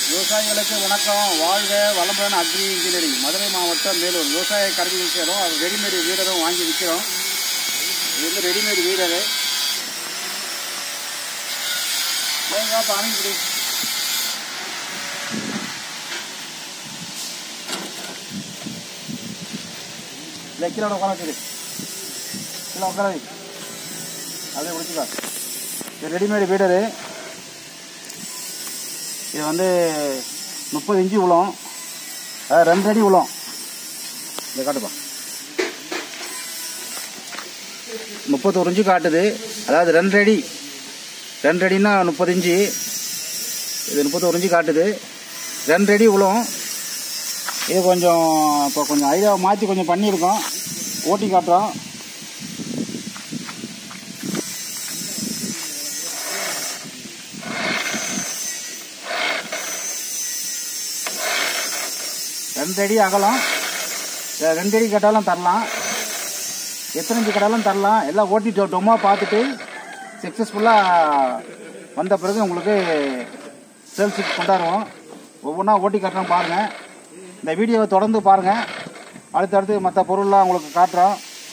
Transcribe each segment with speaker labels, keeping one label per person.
Speaker 1: விவசாயிகளுக்கு வணக்கம் வாழ்க வளம்புடன் அக்ரி இன்ஜினியரிங் மதுரை மாவட்டம் மேலூர் விவசாய கருவிகள் சேரும் அது ரெடிமேட் வீடரும் வாங்கி விற்கிறோம் இது வந்து ரெடிமேட் வீடரு ஏங்க பானி இப்படி இல்லை கீழே உட்கார வச்சுரு கீழே உட்கார வை அப்படியே பிடிச்சிக்கோ இது ரெடிமேட் வீடரு இது வந்து முப்பது இன்ச்சு உளம் அதாவது ரெண்டு அடி உளம் இதை காட்டுப்பா முப்பத்தோரு இன்ச்சு காட்டுது அதாவது ரெண்டு அடி ரெண்டு அடின்னா முப்பது இன்ச்சு இது முப்பத்தோரு இன்ச்சு காட்டுது ரெண்டு அடி உளம் இது கொஞ்சம் இப்போ கொஞ்சம் ஐடியாவை மாற்றி கொஞ்சம் பண்ணியிருக்கோம் ஓட்டி காட்டுறோம் ரெண்டு அடி அகலம் இல்ல ரெண்டு அடி கேட்டாலும் தரலாம் எத்தனை இன்ச்சு கேட்டாலும் தரலாம் எல்லாம் ஓட்டி டொ- டொம்மா பார்த்துட்டு சக்ஸஸ்ஃபுல்லாக வந்த பிறகு உங்களுக்கு சேல்ஸுக்கு கொண்டாடுவோம் ஒவ்வொன்றா ஓட்டி காட்டுறோம் பாருங்கள் இந்த வீடியோவை தொடர்ந்து பாருங்கள் அடுத்தடுத்து மற்ற பொருள்லாம் உங்களுக்கு காட்டுறோம்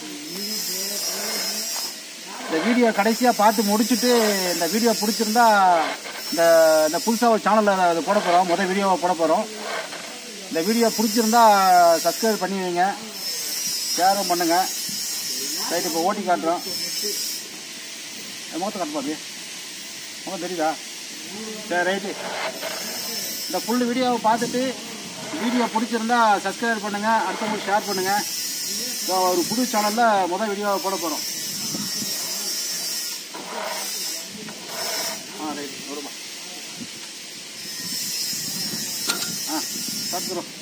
Speaker 1: இந்த வீடியோ கடைசியாக பார்த்து முடிச்சுட்டு இந்த வீடியோ பிடிச்சிருந்தா இந்த இந்த புதுசாக ஒரு சேனலில் அது போட போகிறோம் முதல் வீடியோவை போட போகிறோம் இந்த வீடியோ பிடிச்சிருந்தா சப்ஸ்கிரைப் பண்ணி வைங்க ஷேரும் பண்ணுங்க ரைட் இப்போ ஓட்டி காட்டுறோம் என் முகத்தை காட்டுப்பா அப்படியே முகம் தெரியுதா சரி ரைட்டு இந்த ஃபுல் வீடியோவை பார்த்துட்டு வீடியோ பிடிச்சிருந்தா சப்ஸ்கிரைப் பண்ணுங்க அடுத்தவங்களுக்கு ஷேர் பண்ணுங்க இப்போ ஒரு புது சேனலில் முதல் வீடியோவை போட போகிறோம் ஆ ரைட் வருமா ஆ பார்த்துக்கிறோம்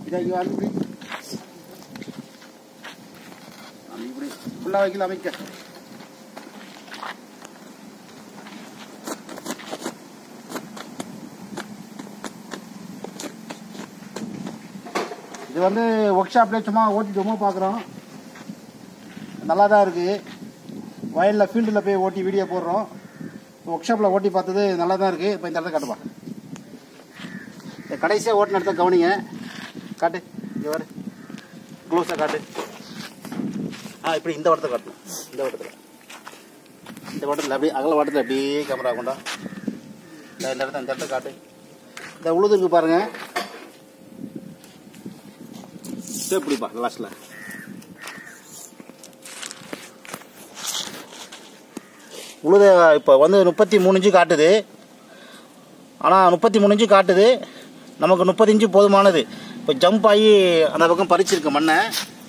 Speaker 1: இதை இங்கே வந்து இப்படி அப்படி இப்படி ஃபுல்லாக வைக்கல அமைக்க இது வந்து ஒர்க் ஷாப்லேயே சும்மா ஓட்டி சும்மா பார்க்குறோம் நல்லா தான் இருக்குது வயலில் ஃபீல்டில் போய் ஓட்டி வீடியோ போடுறோம் ஒர்க் ஷாப்பில் ஓட்டி பார்த்தது நல்லா தான் இருக்குது இப்போ இந்த இடத்த காட்டுப்பா இந்த கடைசியாக ஓட்டின இடத்த கவனிங்க காட்டு இங்கே வர க்ளோஸாக காட்டு ஆ இப்படி இந்த வட்டத்தை காட்டணும் இந்த வட்டத்தில் இந்த வட்டத்தில் அப்படியே அகல வட்டத்தில் அப்படியே கேமரா கொண்டா இந்த இந்த இடத்த இந்த இடத்த காட்டு இந்த உழுதுக்கு பாருங்க சரி பிடிப்பா லாஸ்ட்டில் உழுத இப்போ வந்து முப்பத்தி மூணு இன்ச்சு காட்டுது ஆனால் முப்பத்தி மூணு இன்ச்சு காட்டுது நமக்கு முப்பது இன்ச்சு போதுமானது இப்போ ஜம்ப் ஆகி அந்த பக்கம் பறிச்சிருக்கு மண்ணை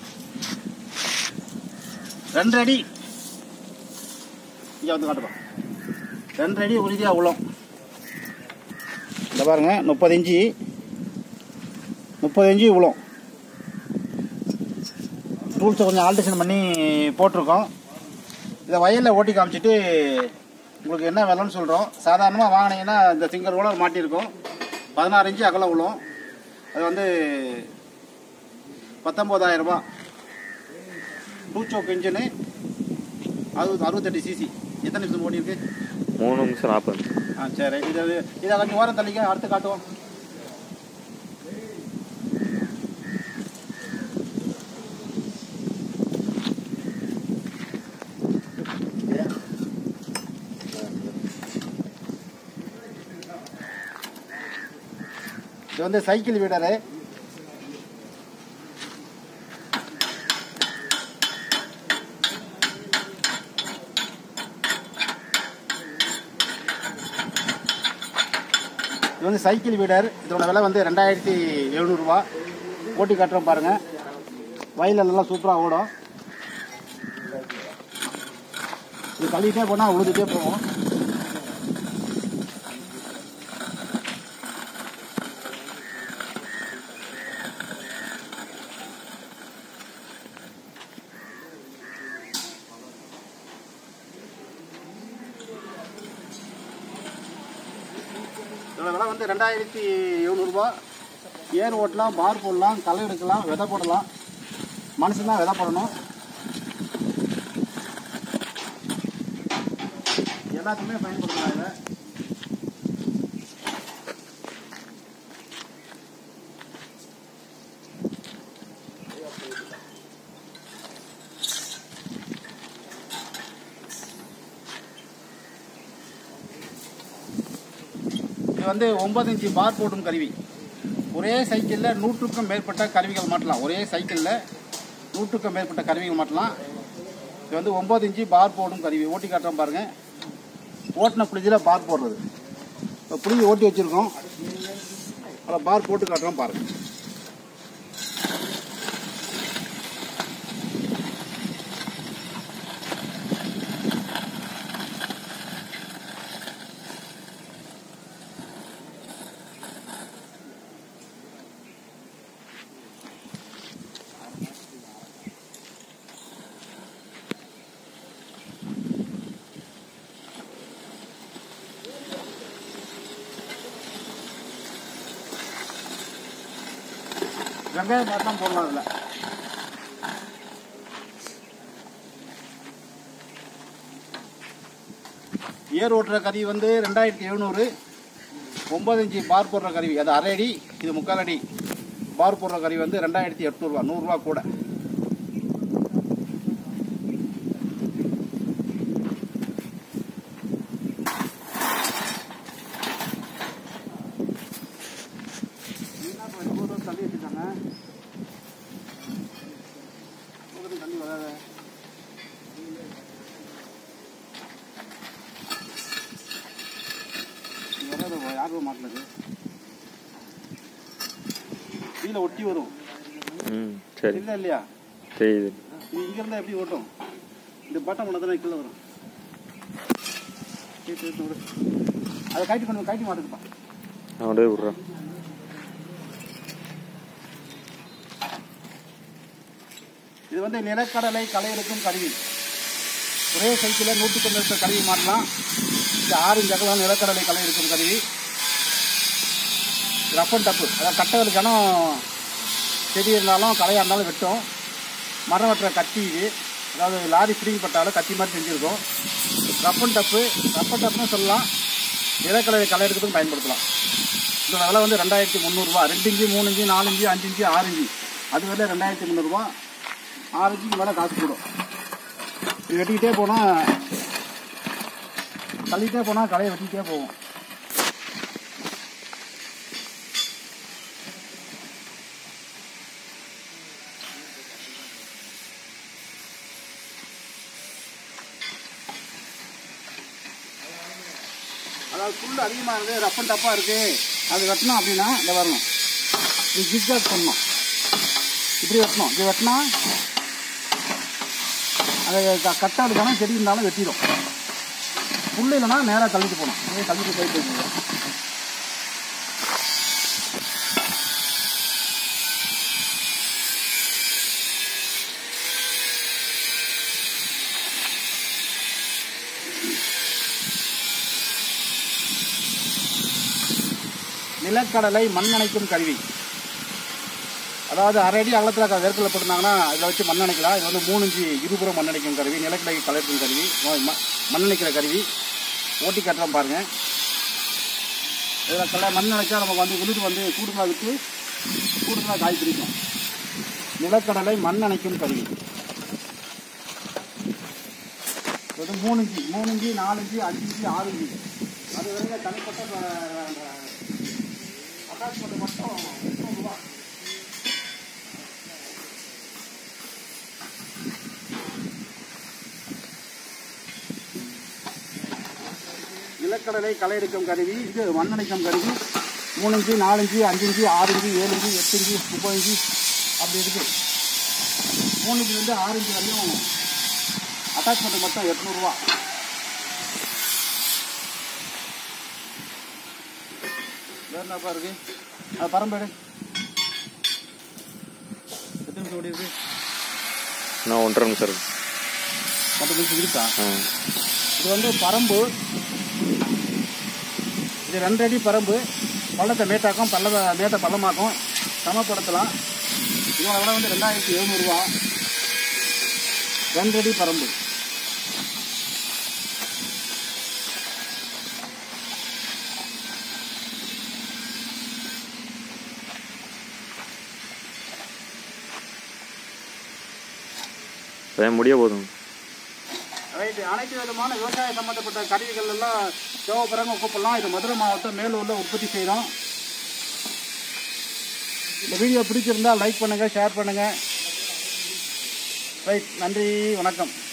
Speaker 1: ரெண்டு அடி இங்கே வந்து காட்டுப்பா ரெண்டு அடி உறுதியாக உள்ள இந்த பாருங்க முப்பது இன்ச்சு முப்பது இன்ச்சு உளும் டூல்ஸை கொஞ்சம் ஆல்ட்ரேஷன் பண்ணி போட்டிருக்கோம் இதை வயலில் ஓட்டி காமிச்சிட்டு உங்களுக்கு என்ன விலைன்னு சொல்கிறோம் சாதாரணமாக வாங்கினீங்கன்னா இந்த சிங்கர் கூட மாட்டியிருக்கோம் பதினாறு இன்ச்சு அகலம் விழும் அது வந்து பத்தொம்போதாயிரம் ரூபாய் டூ சோக் இன்ஜினு அது அறுபத்தெட்டு சிசி எத்தனை நிமிஷம் ஓடிருக்கு
Speaker 2: மூணு நிமிஷம் நாற்பது
Speaker 1: ஆ சரி இது இதை கொஞ்சம் ஓரம் தள்ளிக்க அடுத்து காட்டுவோம் இது வந்து சைக்கிள் வீடரு இது வந்து சைக்கிள் வீடர் இதோட விலை வந்து ரெண்டாயிரத்தி எழுநூறுபா ஓட்டி காட்டுறோம் பாருங்க வயலில் நல்லா சூப்பராக ஓடும் இது தள்ளிட்டே போனால் உழுதுட்டே போகும் இதோட விலை வந்து ரெண்டாயிரத்தி எழுநூறுபா ஏர் ஓட்டலாம் பார் போடலாம் களை எடுக்கலாம் விதை போடலாம் மனுஷன் தான் விதை போடணும் எல்லாத்துக்குமே பயன்படுத்தலாம் இதை இது வந்து ஒன்பது இன்ச்சு பார் போடும் கருவி ஒரே சைக்கிளில் நூற்றுக்கும் மேற்பட்ட கருவிகள் மாட்டலாம் ஒரே சைக்கிளில் நூற்றுக்கும் மேற்பட்ட கருவிகள் மாட்டலாம் இது வந்து ஒன்பது இன்ச்சு பார் போடும் கருவி ஓட்டி காட்டுறோம் பாருங்க ஓட்டின புளிஜில் பார் போடுறது இப்போ புளிஜி ஓட்டி வச்சுருக்கோம் அதில் பார் போட்டு காட்டுறோம் பாருங்க வெங்காயம் மட்டும் போடலாம் அதில் ஏர் ஓட்டுற கருவி வந்து ரெண்டாயிரத்தி எழுநூறு ஒம்பது இன்ச்சு பார் போடுற கருவி அது அரை அடி இது முக்கால் அடி பார் போடுற கருவி வந்து ரெண்டாயிரத்தி எட்நூறுவா நூறுரூவா கூட தள்ளி வச்சுட்டாங்க தள்ளி வராத வராத யாரும் மாட்டினது கீழே ஒட்டி வரும்
Speaker 2: ம் சரி
Speaker 1: இல்லை இல்லையா
Speaker 2: தெரியுது
Speaker 1: இது இங்க இருந்தா எப்படி ஓட்டும் இந்த பட்டம் பண்ண தானே கீழே வரும் சரி, சரி, சரி, விடு. அதை காய்ச்சி பண்ணு காய்ச்சி மாட்டுக்குப்பா
Speaker 2: நான் அப்படியே விட்றேன்
Speaker 1: இது வந்து நிலக்கடலை களை எடுக்கும் கருவி ஒரே சைக்கிளில் நூற்றி தொண்ணூறு கருவி மாட்டலாம் இது ஆறு இன்ச் அகலம் நிலக்கடலை களை எடுக்கும் கருவி ரஃப் அண்ட் டப்பு அதாவது கட்டை கணம் செடி இருந்தாலும் களையாக இருந்தாலும் வெட்டும் மரம் வெட்டுற கத்தி இது அதாவது லாரி ஃப்ரீங் பட்டாலும் கத்தி மாதிரி செஞ்சுருக்கோம் rough and tough rough and டப்புன்னு சொல்லலாம் நிலக்கடலை களை எடுக்கிறதுக்கும் பயன்படுத்தலாம் இதோட விலை வந்து ரெண்டாயிரத்தி முந்நூறுரூவா ரெண்டு இஞ்சி மூணு இஞ்சி நாலு இஞ்சி அஞ்சு இஞ்சி ஆறு இஞ்சி அது விலை ரெண்டாயிரத்தி முந்நூறுரூவா ஆறு இஞ்சிக்கு மேலே காசு கூடும் இது வெட்டிக்கிட்டே போனால் தள்ளிக்கிட்டே போனால் களையை வெட்டிக்கிட்டே போவோம் அதாவது புல் அதிகமாக இருக்குது ரஃப் அண்ட் டப்பாக இருக்குது அது வெட்டணும் அப்படின்னா இந்த வரணும் இது ஜிக்ஜாக் பண்ணணும் இப்படி வெட்டணும் இப்படி வெட்டினா அது க- கட்டாடு தானே செடி இருந்தாலும் வெட்டிடும் புல் இல்லைன்னா நேராக தள்ளிட்டு போகணும் அப்படியே தள்ளிட்டு போயிட்டு இருக்கணும் நிலக்கடலை மண் அணைக்கும் கருவி அதாவது அரை அடி அகலத்தில் வேர்க்கடலை போட்டிருந்தாங்கன்னா இதில் வச்சு மண் அணைக்கலாம் இது வந்து மூணு இஞ்சி இருபுறம் மண் அணைக்கும் கருவி நிலக்கடலை கலக்கும் கருவி ம- ம- மண் அணைக்கிற கருவி ஓட்டி கட்டுறோம் பாருங்கள் இதில் கடை மண் அணைச்சா நமக்கு வந்து விழுது வந்து கூடுதலாக விட்டு கூடுதலாக காய் பிடிக்கும் நிலக்கடலை மண் அணைக்கும் கருவி இது வந்து மூணு இஞ்சி மூணு இஞ்சி நாலு இஞ்சி அஞ்சு இஞ்சி ஆறு இஞ்சி அது வரைக்கும் தனிப்பட்ட அட்டாச்மெண்ட் மட்டும் முப்பது ரூபா நிலக்கடலை களை எடுக்கும் கருவி இது மண்ணணைக்கும் கருவி மூணு இஞ்சி நாலு இஞ்சி அஞ்சு இஞ்சி ஆறு இஞ்சி ஏழு இஞ்சி எட்டு இஞ்சி முப்பது இஞ்சி அப்படி இருக்கு மூணு இஞ்சி வந்து ஆறு இஞ்சி வரையும் அட்டாச்மெண்ட் மட்டும் எட்நூறுரூவா வேறு என்னப்பா இருக்கு அது பரம்பேடு எத்தனை நிமிஷம் ஓடி இருக்கு
Speaker 2: நான் ஒன்றரை நிமிஷம் இருக்கு
Speaker 1: பத்து நிமிஷம் இருக்கா
Speaker 2: ஆ
Speaker 1: இது வந்து பரம்பு இது ரெண்டு அடி பரம்பு பள்ளத்தை மேட்டாக்கும் பள்ளத்தை மேட்டை பள்ளமாக்கும் சமப்படுத்தலாம் இதோட விலை வந்து ரெண்டாயிரத்தி எழுநூறுவா ரெண்டு அடி பரம்பு
Speaker 2: அதான் முடிய போதும்
Speaker 1: ரைட்டு அனைத்து விதமான விவசாய சம்மந்தப்பட்ட கருவிகள் எல்லாம் தேவைப்படுறவங்க கூப்பிடலாம் இது மதுரை மாவட்டம் மேலூரில் உற்பத்தி செய்கிறோம் இந்த வீடியோ பிடிச்சிருந்தா லைக் பண்ணுங்கள் ஷேர் பண்ணுங்கள் ரைட் நன்றி வணக்கம்